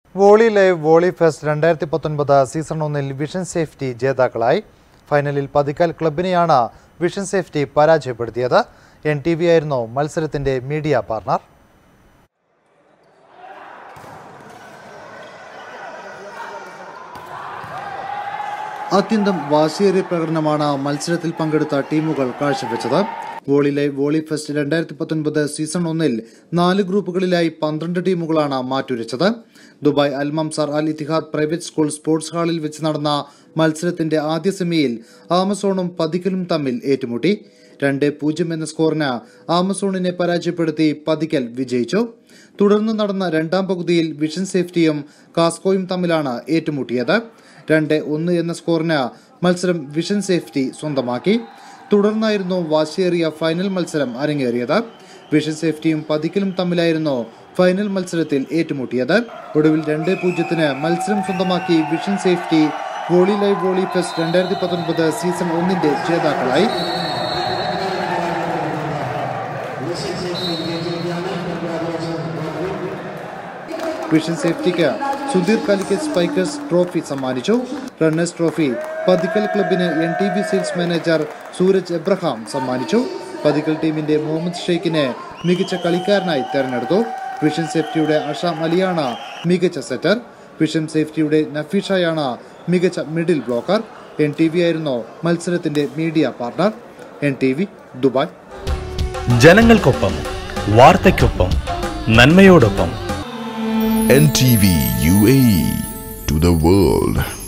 Volley live volley fest രണ്ടായിരത്തി പത്തൊൻപത് season ഒന്നിൽ വിഷൻ സേഫ്റ്റി ജേതാക്കളായി ഫൈനലിൽ പതിക്കാൽ ക്ലബിനെയാണ് വിഷൻ സേഫ്റ്റി പരാജയപ്പെടുത്തിയത് എൻ ടി വി ആയിരുന്നു മത്സരത്തിന്റെ മീഡിയ പാർട്ണർ അത്യന്തം വാശിയേറിയ പ്രകടനമാണ് മത്സരത്തിൽ പങ്കെടുത്ത ടീമുകൾ കാഴ്ചവെച്ചത് വോളി ലൈവ് വോളി ഫെസ്റ്റ് രണ്ടായിരത്തി പത്തൊൻപത് സീസൺ ഒന്നിൽ നാല് ഗ്രൂപ്പുകളിലായി പന്ത്രണ്ട് ടീമുകളാണ് മാറ്റുരച്ചത് Dubai Al Mamzar Al Ittihad private school sports ഹാളിൽ വെച്ച് നടന്ന മത്സരത്തിന്റെ ആദ്യ സെമിയിൽ ആമസോണും പതിക്കലും തമ്മിൽ ഏറ്റുമുട്ടി രണ്ട് പൂജ്യം എന്ന സ്കോറിന് ആമസോണിനെ പരാജയപ്പെടുത്തി പതിക്കൽ വിജയിച്ചു തുടർന്ന് നടന്ന രണ്ടാം പകുതിയിൽ വിഷൻ സേഫ്റ്റിയും കാസ്കോയും തമ്മിലാണ് ഏറ്റുമുട്ടിയത് രണ്ട് ഒന്ന് എന്ന സ്കോറിന് മത്സരം വിഷൻ സേഫ്റ്റി സ്വന്തമാക്കി തുടർന്നായിരുന്നു വാശിയേറിയ ഫൈനൽ മത്സരം അരങ്ങേറിയത് വിഷൻ സേഫ്റ്റിയും പതിക്കലും തമ്മിലായിരുന്നു ഫൈനൽ മത്സരത്തിൽ ഏറ്റുമുട്ടിയത് ഒടുവിൽ രണ്ട് പൂജ്യത്തിന് മത്സരം സ്വന്തമാക്കി Vision Safety volley live volley fest രണ്ടായിരത്തി പത്തൊൻപത് സീസൺ ഒന്നിന്റെ ജേതാക്കളായി വിഷൻ സേഫ്റ്റിക്ക് സുധീർ കാലിക്കറ്റ് സ്പൈക്കേഴ്സ് ട്രോഫി സമ്മാനിച്ചു റണ്ണേഴ്സ് ട്രോഫി പതിക്കൽ ക്ലബിന് N T V sales manager Sooraj Abraham സമ്മാനിച്ചു പതിക്കൽ ടീമിന്റെ മുഹമ്മദ് ഷെയ്ഖിനെ മികച്ച കളിക്കാരനായി തെരഞ്ഞെടുത്തു വിഷൻ സേഫ്റ്റിയുടെ അഷാം അലിയാണ് മികച്ച സെറ്റർ വിഷൻ സേഫ്റ്റിയുടെ നഫീഷയാണ് മികച്ച middle blocker N T V ആയിരുന്നു മത്സരത്തിന്റെ media partner N T V Dubai ജനങ്ങൾക്കൊപ്പം വാർത്തയ്ക്കൊപ്പം നന്മയോടൊപ്പം NTV UAE to the world.